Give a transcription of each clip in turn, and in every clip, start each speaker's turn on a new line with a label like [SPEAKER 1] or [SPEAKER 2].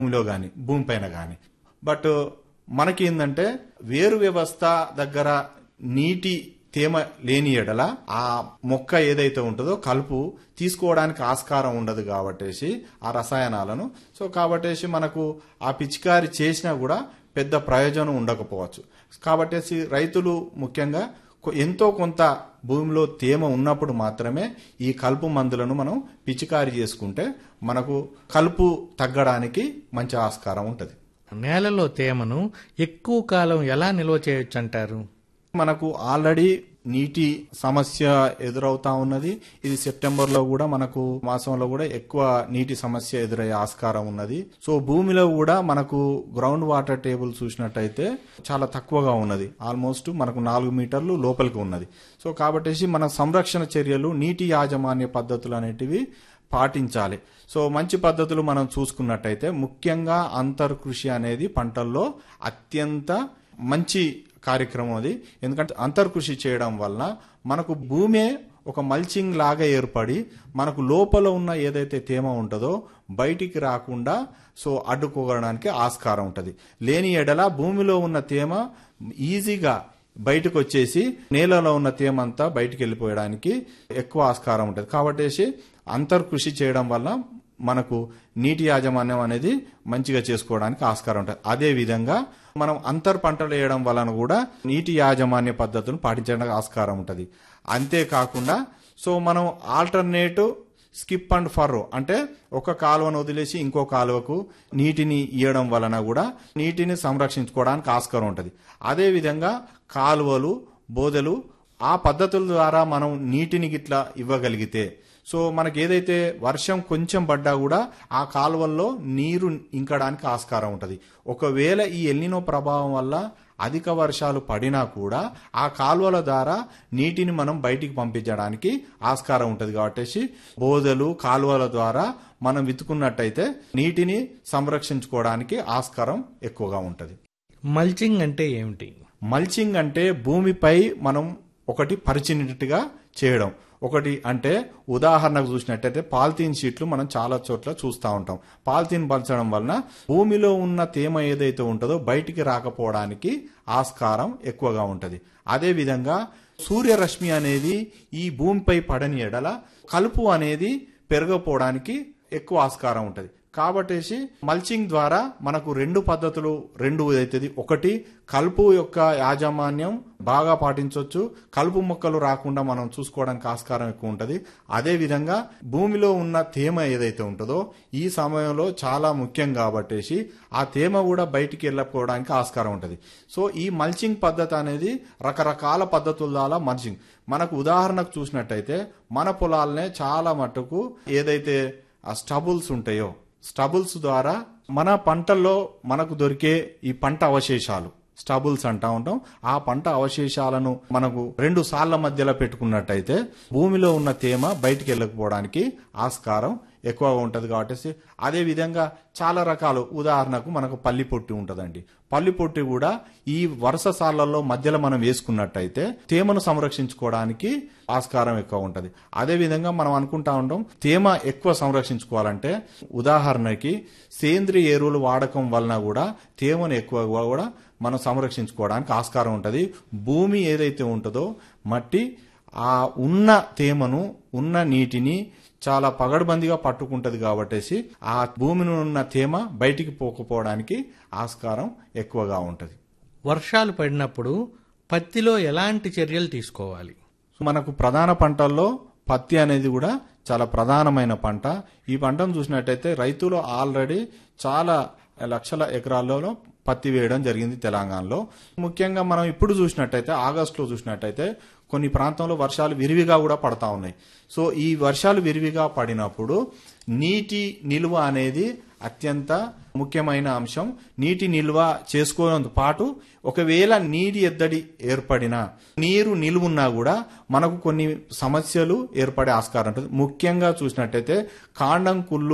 [SPEAKER 1] భూమిలో కానీ భూమిపైన కానీ బట్ మనకి ఏంటంటే వేరు వ్యవస్థ దగ్గర నీటి తేమ లేని ఎడల ఆ మొక్క ఏదైతే ఉంటుందో కలుపు తీసుకోవడానికి ఆస్కారం ఉండదు కాబట్టేసి ఆ రసాయనాలను సో కాబట్టేసి మనకు ఆ పిచికారి చేసినా కూడా పెద్ద ప్రయోజనం ఉండకపోవచ్చు కాబట్టేసి రైతులు ముఖ్యంగా కొ- ఎంతో కొంత భూమిలో తేమ ఉన్నప్పుడు మాత్రమే ఈ కలుపు మందులను మనం పిచికారి చేసుకుంటే మనకు కలుపు తగ్గడానికి మంచి ఆస్కారం ఉంటుంది
[SPEAKER 2] నేలలో తేమను ఎక్కువ కాలం ఎలా నిల్వ చేయొచ్చు అంటారు
[SPEAKER 1] మనకు ఆల్రెడీ నీటి సమస్య ఎదురవుతా ఉన్నది ఇది సెప్టెంబర్ లో కూడా మనకు మాసంలో కూడా ఎక్కువ నీటి సమస్య ఎదురయ్యే ఆస్కారం ఉన్నది సో భూమిలో కూడా మనకు గ్రౌండ్ వాటర్ టేబుల్ చూసినట్టయితే చాలా తక్కువగా ఉన్నది ఆల్మోస్ట్ మనకు నాలుగు మీటర్లు లోపలికి ఉన్నది సో కాబట్టేసి మన సంరక్షణ చర్యలు నీటి యాజమాన్య పద్ధతులు అనేటివి పాటించాలి సో మంచి పద్ధతులు మనం చూసుకున్నట్టయితే ముఖ్యంగా అంతర్కృషి అనేది పంటల్లో అత్యంత మంచి కార్యక్రమం అది ఎందుకంటే అంతర్కృషి చేయడం వలన మనకు భూమే ఒక మల్చింగ్ లాగా ఏర్పడి మనకు లోపల ఉన్న ఏదైతే తేమ ఉంటుందో బయటికి రాకుండా సో అడ్డుకోవడానికి ఆస్కారం ఉంటుంది లేని ఎడల భూమిలో ఉన్న తేమ ఈజీగా బయటకు వచ్చేసి నేలలో ఉన్న తేమ అంతా బయటికి వెళ్ళిపోయడానికి ఎక్కువ ఆస్కారం ఉంటుంది కాబట్టి అంతర్కృషి చేయడం వల్ల మనకు నీటి యాజమాన్యం అనేది మంచిగా చేసుకోవడానికి ఆస్కారం ఉంటుంది అదే విధంగా మనం అంతర్ పంటలు వేయడం వలన కూడా నీటి యాజమాన్య పద్ధతులను పాటించడానికి ఆస్కారం ఉంటుంది అంతేకాకుండా సో మనం ఆల్టర్నేట్ స్కిప్ అండ్ ఫర్రో అంటే ఒక కాలువను వదిలేసి ఇంకో కాలువకు నీటిని ఇవ్వడం వలన కూడా నీటిని సంరక్షించుకోవడానికి ఆస్కారం ఉంటుంది అదేవిధంగా కాలువలు బోదెలు ఆ పద్ధతుల ద్వారా మనం నీటిని గిట్లా ఇవ్వగలిగితే సో మనకి ఏదైతే వర్షం కొంచెం పడ్డా కూడా ఆ కాలువల్లో నీరు ఇంకడానికి ఆస్కారం ఉంటుంది ఒకవేళ ఈ ఎల్నినో ప్రభావం వల్ల అధిక వర్షాలు పడినా కూడా ఆ కాలువల ద్వారా నీటిని మనం బయటికి పంపించడానికి ఆస్కారం ఉంటుంది కాబట్టి బోదెలు కాలువల ద్వారా మనం వితుకున్నట్టయితే నీటిని సంరక్షించుకోవడానికి ఆస్కారం ఎక్కువగా ఉంటుంది
[SPEAKER 2] మల్చింగ్ అంటే ఏమిటి
[SPEAKER 1] మల్చింగ్ అంటే భూమిపై మనం ఒకటి పరిచినట్టుగా చేయడం ఒకటి అంటే ఉదాహరణకు చూసినట్టయితే పాలిథీన్ షీట్లు మనం చాలా చోట్ల చూస్తూ ఉంటాం పాలిథీన్ పలచడం వలన భూమిలో ఉన్న తేమ ఏదైతే ఉంటుందో బయటికి రాకపోవడానికి ఆస్కారం ఎక్కువగా ఉంటుంది అదేవిధంగా సూర్యరశ్మి అనేది ఈ భూమిపై పడని ఎడల కలుపు అనేది పెరగపోవడానికి ఎక్కువ ఆస్కారం ఉంటుంది కాబట్టేసి మల్చింగ్ ద్వారా మనకు రెండు పద్ధతులు రెండు అవుతుంది ఒకటి కలుపు యొక్క యాజమాన్యం బాగా పాటించవచ్చు కలుపు మొక్కలు రాకుండా మనం చూసుకోవడానికి ఆస్కారం ఎక్కువ ఉంటుంది అదే విధంగా భూమిలో ఉన్న తేమ ఏదైతే ఉంటుందో ఈ సమయంలో చాలా ముఖ్యం కాబట్టేసి ఆ తేమ కూడా బయటికి వెళ్ళకపోవడానికి ఆస్కారం ఉంటుంది సో ఈ మల్చింగ్ పద్ధతి అనేది రకరకాల పద్ధతుల ద్వారా మల్చింగ్ మనకు ఉదాహరణకు చూసినట్టయితే మన పొలాలనే చాలా మటుకు ఏదైతే ఆ స్టబుల్స్ ఉంటాయో స్టబుల్స్ ద్వారా మన పంటల్లో మనకు దొరికే ఈ పంట అవశేషాలు స్టబుల్స్ అంటా ఉంటాం ఆ పంట అవశేషాలను మనకు రెండు సార్ల మధ్యలో పెట్టుకున్నట్టయితే భూమిలో ఉన్న తేమ బయటికి వెళ్ళకపోవడానికి ఆస్కారం ఎక్కువగా ఉంటుంది కాబట్టి అదే విధంగా చాలా రకాలు ఉదాహరణకు మనకు పల్లి పొట్టి ఉంటుందండి పల్లి పొట్టి కూడా ఈ వరుస సార్లలో మధ్యలో మనం వేసుకున్నట్టయితే తేమను సంరక్షించుకోవడానికి ఆస్కారం ఎక్కువ ఉంటుంది అదే విధంగా మనం అనుకుంటా ఉంటాం తేమ ఎక్కువ సంరక్షించుకోవాలంటే ఉదాహరణకి సేంద్రియ ఎరువులు వాడకం వలన కూడా తేమను ఎక్కువగా కూడా మనం సంరక్షించుకోవడానికి ఆస్కారం ఉంటుంది భూమి ఏదైతే ఉంటుందో మట్టి ఆ ఉన్న తేమను ఉన్న నీటిని చాలా పగడబందిగా పట్టుకుంటది కాబట్టేసి ఆ భూమిని ఉన్న తేమ బయటికి పోకపోవడానికి ఆస్కారం ఎక్కువగా ఉంటుంది
[SPEAKER 2] వర్షాలు పడినప్పుడు పత్తిలో ఎలాంటి చర్యలు తీసుకోవాలి
[SPEAKER 1] మనకు ప్రధాన పంటల్లో పత్తి అనేది కూడా చాలా ప్రధానమైన పంట ఈ పంటను చూసినట్టయితే రైతులు ఆల్రెడీ చాలా లక్షల ఎకరాల్లో పత్తి వేయడం జరిగింది తెలంగాణలో ముఖ్యంగా మనం ఇప్పుడు చూసినట్టయితే ఆగస్టులో చూసినట్టయితే కొన్ని ప్రాంతంలో వర్షాలు విరివిగా కూడా పడతా ఉన్నాయి సో ఈ వర్షాలు విరివిగా పడినప్పుడు నీటి నిల్వ అనేది అత్యంత ముఖ్యమైన అంశం నీటి నిల్వ చేసుకోవడంతో పాటు ఒకవేళ నీటి ఎద్దడి ఏర్పడినా నీరు నిలువున్నా కూడా మనకు కొన్ని సమస్యలు ఏర్పడే ఆస్కారం ఉంటుంది ముఖ్యంగా చూసినట్టయితే కాండం కుళ్ళు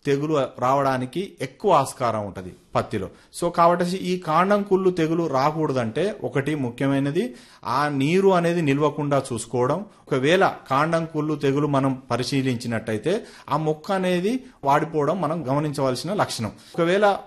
[SPEAKER 1] తెగులు రావడానికి ఎక్కువ ఆస్కారం ఉంటది పత్తిలో సో కాబట్టి ఈ కాండం కుళ్ళు తెగులు రాకూడదంటే ఒకటి ముఖ్యమైనది ఆ నీరు అనేది నిల్వకుండా చూసుకోవడం ఒకవేళ కాండం కుళ్ళు తెగులు మనం పరిశీలించినట్టయితే ఆ మొక్క అనేది వాడిపోవడం మనం గమనించవలసిన లక్షణం ఒకవేళ